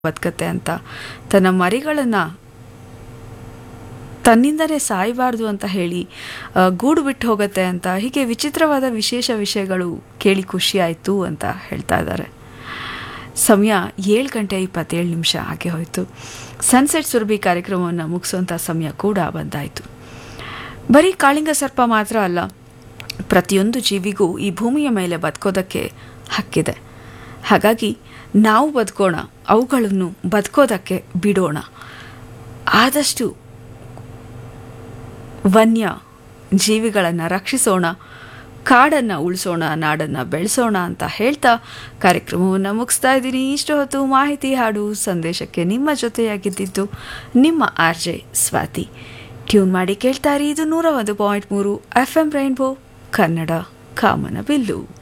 ಬದುಕತ್ತೆ ಅಂತ ತನ್ನ ಮರಿಗಳನ್ನು ತನ್ನಿಂದಲೇ ಸಾಯಬಾರ್ದು ಅಂತ ಹೇಳಿ ಆ, ಗೂಡು ಬಿಟ್ಟು ಹೋಗುತ್ತೆ ಅಂತ ಹೀಗೆ ವಿಚಿತ್ರವಾದ ವಿಶೇಷ ವಿಷಯಗಳು ಕೇಳಿ ಖುಷಿ ಆಯಿತು ಅಂತ ಹೇಳ್ತಾ ಇದ್ದಾರೆ ಸಮಯ ಏಳು ಗಂಟೆ ಇಪ್ಪತ್ತೇಳು ನಿಮಿಷ ಆಗಿ ಹೋಯಿತು ಸನ್ಸೆಟ್ ಸುರಭಿ ಕಾರ್ಯಕ್ರಮವನ್ನು ಮುಗಿಸುವಂಥ ಸಮಯ ಕೂಡ ಬಂದಾಯಿತು ಬರೀ ಕಾಳಿಂಗ ಸರ್ಪ ಮಾತ್ರ ಅಲ್ಲ ಪ್ರತಿಯೊಂದು ಜೀವಿಗೂ ಈ ಭೂಮಿಯ ಮೇಲೆ ಬದುಕೋದಕ್ಕೆ ಹಕ್ಕಿದೆ ಹಾಗಾಗಿ ನಾವು ಬದುಕೋಣ ಅವುಗಳನ್ನು ಬದುಕೋದಕ್ಕೆ ಬಿಡೋಣ ಆದಷ್ಟು ವನ್ಯ ಜೀವಿಗಳನ್ನು ರಕ್ಷಿಸೋಣ ಕಾಡನ್ನು ಉಳಿಸೋಣ ನಾಡನ್ನು ಬೆಳೆಸೋಣ ಅಂತ ಹೇಳ್ತಾ ಕಾರ್ಯಕ್ರಮವನ್ನು ಮುಗಿಸ್ತಾ ಇದ್ದೀನಿ ಇಷ್ಟು ಹೊತ್ತು ಮಾಹಿತಿ ಹಾಡು ಸಂದೇಶಕ್ಕೆ ನಿಮ್ಮ ಜೊತೆಯಾಗಿದ್ದಿದ್ದು ನಿಮ್ಮ ಆರ್ ಜೆ ಸ್ವಾತಿ ಟ್ಯೂನ್ ಮಾಡಿ ಕೇಳ್ತಾರೆ ಇದು ನೂರ ಒಂದು ಪಾಯಿಂಟ್ ಮೂರು ಎಫ್ ಎಂ ರೈನ್ಬೋ ಕನ್ನಡ ಕಾಮನ ಬಿಲ್ಲು